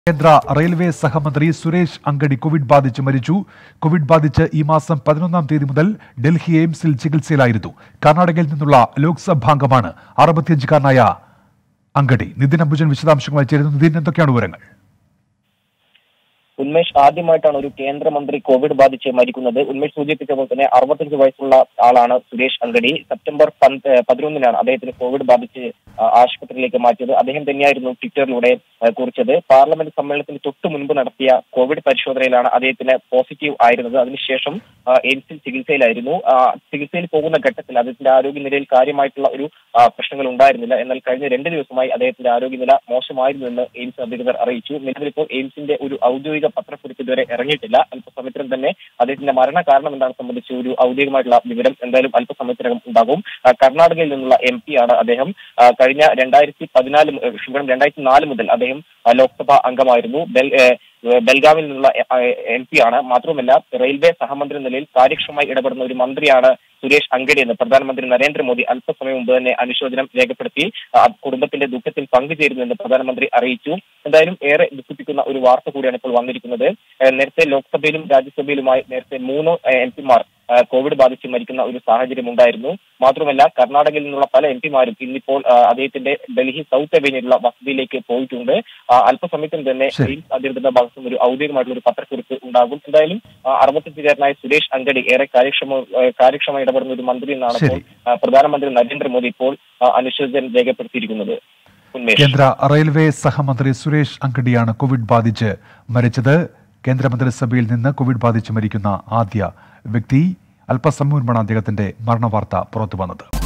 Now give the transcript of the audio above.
കേന്ദ്ര റെയിൽവേ സഹമന്ത്രി സുരേഷ് അങ്കടി കോവിഡ് ബാധിച്ച് മരിച്ചു കോവിഡ് ബാധിച്ച് ഈ മാസം പതിനൊന്നാം തീയതി മുതൽ ഡൽഹി എയിംസിൽ ചികിത്സയിലായിരുന്നു കർണാടകയിൽ നിന്നുള്ള ലോക്സഭാംഗമാണ് അറുപത്തിയഞ്ചുകാരനായ അങ്കടി നിതിൻ അംബുജൻ വിശദാംശങ്ങളുമായി ചേരുന്നു നിതിൻ എന്തൊക്കെയാണ് വിവരങ്ങൾ ഉന്മേഷ് ആദ്യമായിട്ടാണ് ഒരു കേന്ദ്രമന്ത്രി കോവിഡ് ബാധിച്ച് മരിക്കുന്നത് ഉന്മേഷ് സൂചിപ്പിച്ച പോലെ തന്നെ അറുപത്തഞ്ച് വയസ്സുള്ള ആളാണ് സുരേഷ് അങ്കടി സെപ്റ്റംബർ പന്ത് പതിനൊന്നിനാണ് അദ്ദേഹത്തിന് കോവിഡ് ബാധിച്ച് ആ, ആശുപത്രിയിലേക്ക് മാറ്റിയത് അദ്ദേഹം തന്നെയായിരുന്നു ട്വിറ്ററിലൂടെ ആ, കുറിച്ചത് പാർലമെന്റ് സമ്മേളനത്തിന് തൊട്ടു മുൻപ് നടത്തിയ കോവിഡ് പരിശോധനയിലാണ് അദ്ദേഹത്തിന് പോസിറ്റീവ് ആയിരുന്നത് അതിനുശേഷം ആ, എയിംസിൽ ചികിത്സയിലായിരുന്നു ആ, ചികിത്സയിൽ പോകുന്ന ഘട്ടത്തിൽ അദ്ദേഹത്തിന്റെ ആരോഗ്യനിലയിൽ കാര്യമായിട്ടുള്ള ഒരു ആ, പ്രശ്നങ്ങൾ ഉണ്ടായിരുന്നില്ല എന്നാൽ കഴിഞ്ഞ രണ്ട് ദിവസമായി അദ്ദേഹത്തിന്റെ ആരോഗ്യനില മോശമായിരുന്നു എന്ന് എയിംസ് അധികൃതർ അറിയിച്ചു നിലവിലിപ്പോൾ എയിംസിന്റെ ഒരു ഔദ്യോഗിക പത്രക്കുറിപ്പ് ഇതുവരെ ഇറങ്ങിയിട്ടില്ല അല്പസമയത്തിനും തന്നെ അദ്ദേഹത്തിന്റെ മരണ കാരണം എന്താണ് സംബന്ധിച്ച് ഒരു ഔദ്യോഗികമായിട്ടുള്ള വിവരം എന്തായാലും അല്പസമയത്തിനകം ഉണ്ടാകും ആ, കർണാടകയിൽ നിന്നുള്ള എം പി ആണ് അദ്ദേഹം ആ, കഴിഞ്ഞ രണ്ടായിരത്തി പതിനാല് ക്ഷമിക്കണം രണ്ടായിരത്തി നാല് മുതൽ അദ്ദേഹം ആ, ലോക്സഭാ അംഗമായിരുന്നു ബെൽ- ഏ, ബെൽഗാമിൽ നിന്നുള്ള എം പി ആണ് മാത്രമല്ല റെയിൽവേ സഹമന്ത്രി എന്ന നിലയിൽ കാര്യക്ഷമമായി ഇടപെടുന്ന ഒരു മന്ത്രിയാണ് സുരേഷ് അങ്കടി എന്ന് പ്രധാനമന്ത്രി നരേന്ദ്രമോദി അല്പസമയം മുമ്പ് തന്നെ അനുശോചനം രേഖപ്പെടുത്തി ആ, കുടുംബത്തിന്റെ ദുഃഖത്തിൽ പങ്കുചേരുന്നു എന്ന് പ്രധാനമന്ത്രി അറിയിച്ചു എന്തായാലും ഏറെ ദുഃഖിപ്പിക്കുന്ന ഒരു വാർത്ത കൂടിയാണ് ഇപ്പോൾ വന്നിരിക്കുന്നത് ഏ, നേരത്തെ ലോക്സഭയിലും രാജ്യസഭയിലുമായി നേരത്തെ മൂന്ന് എം പിമാർ കോവിഡ് ബാധിച്ച് മരിക്കുന്ന ഒരു സാഹചര്യം ഉണ്ടായിരുന്നു മാത്രമല്ല കർണാടകയിൽ നിന്നുള്ള പല എം പിമാരും ഇന്നിപ്പോൾ ആ, അദ്ദേഹത്തിന്റെ ഡൽഹി സൗത്ത് അവന്യൂരിലുള്ള വസതിയിലേക്ക് പോയിട്ടുണ്ട് ആ, അല്പസമയത്തിന് തന്നെ ശരി. എയിംസ് അധികൃതരുടെ ഭാഗത്തുനിന്ന് ഒരു ഔദ്യോഗികമായിട്ടുള്ള ഒരു പത്രക്കുറിപ്പ് ഉണ്ടാകും എന്തായാലും ആ, അറുപത്തഞ്ചുകാരനായ സുരേഷ് അങ്കടി ഏറെ കാര്യക്ഷമ ആ, കാര്യക്ഷമമായി ഇടപെടുന്ന ഒരു മന്ത്രി എന്നാണ് ഇപ്പോൾ ശരി. ആ, പ്രധാനമന്ത്രി നരേന്ദ്രമോദി ഇപ്പോൾ ആ, അനുശോചനം രേഖപ്പെടുത്തിയിരിക്കുന്നത് ഉന്മേഷ് കേന്ദ്ര റെയിൽവേ സഹമന്ത്രി സുരേഷ് അങ്കടിയാണ് കോവിഡ് ബാധിച്ച് മരിച്ചത് കേന്ദ്രമന്ത്രിസഭയിൽ നിന്ന് കോവിഡ് ബാധിച്ച് മരിക്കുന്ന ആദ്യ വ്യക്തി അല്പസമയം മുൻപാണ് അദ്ദേഹത്തിന്റെ മരണവാർത്ത പുറത്തുവന്നത്